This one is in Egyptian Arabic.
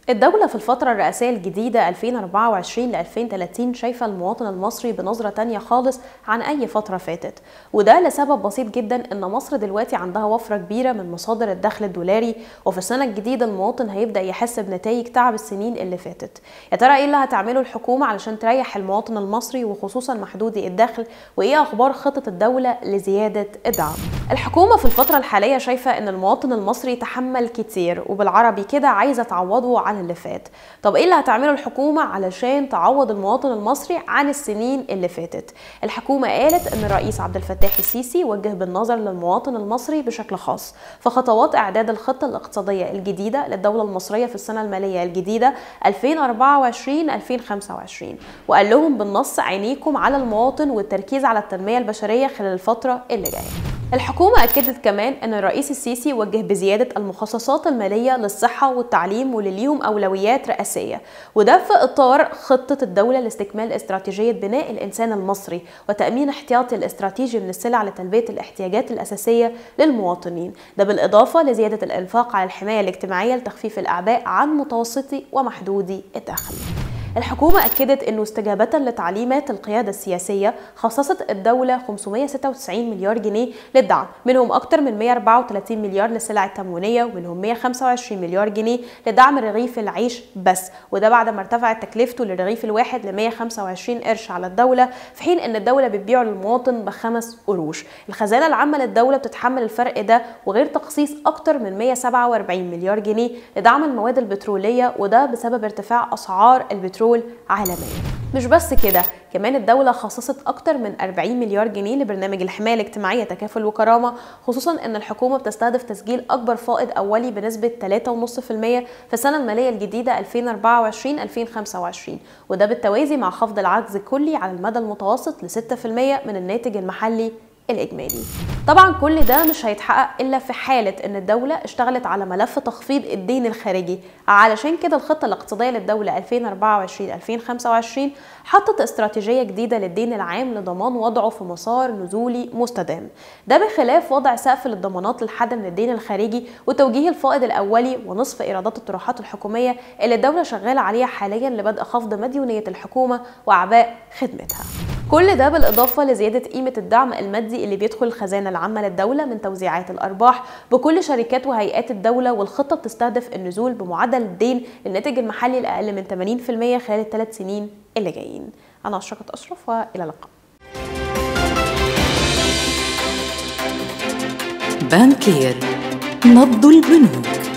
الدولة في الفترة الرئاسية الجديدة 2024 ل 2030 شايفة المواطن المصري بنظرة تانية خالص عن أي فترة فاتت وده لسبب بسيط جدا إن مصر دلوقتي عندها وفرة كبيرة من مصادر الدخل الدولاري وفي السنة الجديدة المواطن هيبدأ يحس بنتائج تعب السنين اللي فاتت يا ترى إيه اللي هتعمله الحكومة علشان تريح المواطن المصري وخصوصا محدودي الدخل وإيه أخبار خطة الدولة لزيادة الدعم الحكومة في الفترة الحالية شايفة إن المواطن المصري تحمل كتير وبالعربي كده عايزة تعوضه عن اللي فات طب ايه اللي هتعمله الحكومه علشان تعوض المواطن المصري عن السنين اللي فاتت الحكومه قالت ان الرئيس عبد الفتاح السيسي وجه بالنظر للمواطن المصري بشكل خاص فخطوات اعداد الخطه الاقتصاديه الجديده للدوله المصريه في السنه الماليه الجديده 2024 2025 وقال لهم بالنص عينيكم على المواطن والتركيز على التنميه البشريه خلال الفتره اللي جايه الحكومة أكدت كمان أن الرئيس السيسي وجه بزيادة المخصصات المالية للصحة والتعليم واللي ليهم أولويات رئاسية وده في إطار خطة الدولة لاستكمال استراتيجية بناء الإنسان المصري وتأمين احتياطي الاستراتيجي من السلع لتلبية الاحتياجات الأساسية للمواطنين ده بالإضافة لزيادة الإنفاق على الحماية الاجتماعية لتخفيف الأعباء عن متوسطي ومحدودي الدخل الحكومة أكدت أنه استجابة لتعليمات القيادة السياسية خصصت الدولة 596 مليار جنيه للدعم منهم أكثر من 134 مليار للسلع التموينية ومنهم 125 مليار جنيه لدعم رغيف العيش بس وده بعد ما ارتفعت تكلفته للرغيف الواحد ل 125 قرش على الدولة في حين أن الدولة بتبيعه للمواطن بخمس قروش الخزانة العامة للدولة بتتحمل الفرق ده وغير تخصيص أكثر من 147 مليار جنيه لدعم المواد البترولية وده بسبب ارتفاع أسعار البترول البترول عالميا مش بس كده كمان الدولة خصصت أكتر من 40 مليار جنيه لبرنامج الحماية الاجتماعية تكافل وكرامة خصوصا أن الحكومة بتستهدف تسجيل أكبر فائض أولي بنسبة 3.5% في السنة المالية الجديدة 2024-2025 وده بالتوازي مع خفض العجز الكلي على المدى المتوسط ل 6% من الناتج المحلي الإجمالي طبعا كل ده مش هيتحقق إلا في حالة إن الدولة اشتغلت على ملف تخفيض الدين الخارجي علشان كده الخطة الاقتصادية للدولة 2024-2025 حطت استراتيجية جديدة للدين العام لضمان وضعه في مسار نزولي مستدام ده بخلاف وضع سقف للضمانات للحد من الدين الخارجي وتوجيه الفائض الأولي ونصف إيرادات الطروحات الحكومية اللي الدولة شغالة عليها حاليا لبدء خفض مديونية الحكومة وأعباء خدمتها كل ده بالإضافة لزيادة قيمة الدعم المادي اللي بيدخل الخزانة العامة للدولة من توزيعات الأرباح بكل شركات وهيئات الدولة والخطة بتستهدف النزول بمعدل الدين للناتج المحلي الأقل من 80% خلال الثلاث سنين اللي جايين أنا أشرقت أشرف وإلى اللقاء بانكير نبض البنوك